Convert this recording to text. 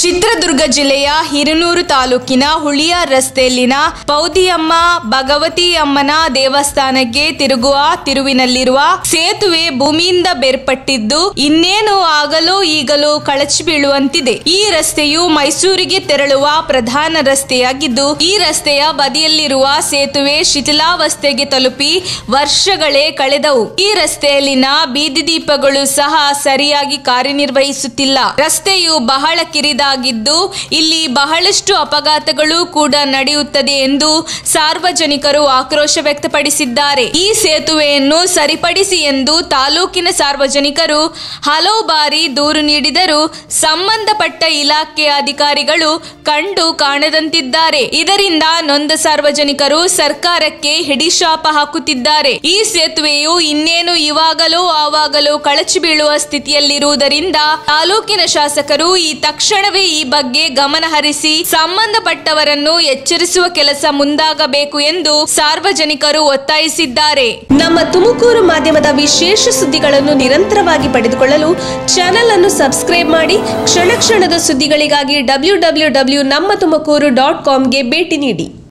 ಚಿತ್ರದುರ್ಗ ಜಿಲ್ಲೆಯ ಹಿರನೂರು ತಾಲೂಕಿನ ಹುಳಿಯ ರಸ್ತೆಯಲ್ಲಿನ ಪೌದಿಯಮ್ಮ ಭಗವತಿ ಅಮ್ಮನ ದೇವಸ್ಥಾನಕ್ಕೆ ತಿರುಗುವ ತಿರುವಿನಲ್ಲಿರುವ ಸೇತುವೆ ಭೂಮಿಯಿಂದ ಬೇರ್ಪಟ್ಟಿದ್ದು ಇನ್ನೇನು ಆಗಲೂ ಈಗಲೂ ಕಳಚಿ ಬೀಳುವಂತಿದೆ ಈ ರಸ್ತೆಯು ಮೈಸೂರಿಗೆ ತೆರಳುವ ಪ್ರಧಾನ ರಸ್ತೆಯಾಗಿದ್ದು ಈ ರಸ್ತೆಯ ಬದಿಯಲ್ಲಿರುವ ಸೇತುವೆ ಶಿಥಿಲಾವಸ್ಥೆಗೆ ತಲುಪಿ ವರ್ಷಗಳೇ ಕಳೆದವು ಈ ರಸ್ತೆಯಲ್ಲಿನ ಬೀದಿ ದೀಪಗಳು ಸಹ ಸರಿಯಾಗಿ ಕಾರ್ಯನಿರ್ವಹಿಸುತ್ತಿಲ್ಲ ರಸ್ತೆಯು ಬಹಳ ಕಿರಿದಾಗಿದ್ದು ಇಲ್ಲಿ ಬಹಳಷ್ಟು ಅಪಘಾತಗಳು ಕೂಡ ನಡೆಯುತ್ತದೆ ಎಂದು ಸಾರ್ವಜನಿಕರು ಆಕ್ರೋಶ ವ್ಯಕ್ತಪಡಿಸಿದ್ದಾರೆ ಈ ಸೇತುವೆಯನ್ನು ಸರಿಪಡಿಸಿ ಎಂದು ತಾಲೂಕಿನ ಸಾರ್ವಜನಿಕರು ಹಲವು ಬಾರಿ ದೂರು ನೀಡಿದರೂ ಸಂಬಂಧಪಟ್ಟ ಇಲಾಖೆಯ ಅಧಿಕಾರಿಗಳು ಕಂಡು ಕಾಣದಂತಿದ್ದಾರೆ ಇದರಿಂದ ನೊಂದ ಸಾರ್ವಜನಿಕರು ಸರ್ಕಾರಕ್ಕೆ ಹಿಡಿಶಾಪ ಹಾಕುತ್ತಿದ್ದಾರೆ ಈ ಸೇತುವೆಯು ಇನ್ನೇನು ಇವಾಗಲೂ ಆವಾಗಲೂ ಕಳಚಿ ಬೀಳುವ ಸ್ಥಿತಿಯಲ್ಲಿರುವುದರಿಂದ ತಾಲೂಕಿನ ಶಾಸಕರು ಈ ತಕ್ಷಣವೇ ಈ ಬಗ್ಗೆ ಗಮನ ಹರಿಸಿ ಸಂಬಂಧಪಟ್ಟವರನ್ನು ಎಚ್ಚರಿಸುವ ಕೆಲಸ ಮುಂದಾಗಬೇಕು ಎಂದು ಸಾರ್ವಜನಿಕರು ಒತ್ತಾಯಿಸಿದ್ದಾರೆ ನಮ್ಮ ತುಮಕೂರು ಮಾಧ್ಯಮದ ವಿಶೇಷ ಸುದ್ದಿಗಳನ್ನು ನಿರಂತರವಾಗಿ ಪಡೆದುಕೊಳ್ಳಲು ಚಾನೆಲ್ ಅನ್ನು ಸಬ್ಸ್ಕ್ರೈಬ್ ಮಾಡಿ ಕ್ಷಣ ಕ್ಷಣದ ಸುದ್ದಿಗಳಿಗಾಗಿ ಡಬ್ಲ್ಯೂ ಡಬ್ಲ್ಯೂ ಡಬ್ಲ್ಯೂ ನಮ್ಮ ತುಮಕೂರು ಡಾಟ್ ಕಾಮ್ಗೆ ಭೇಟಿ ನೀಡಿ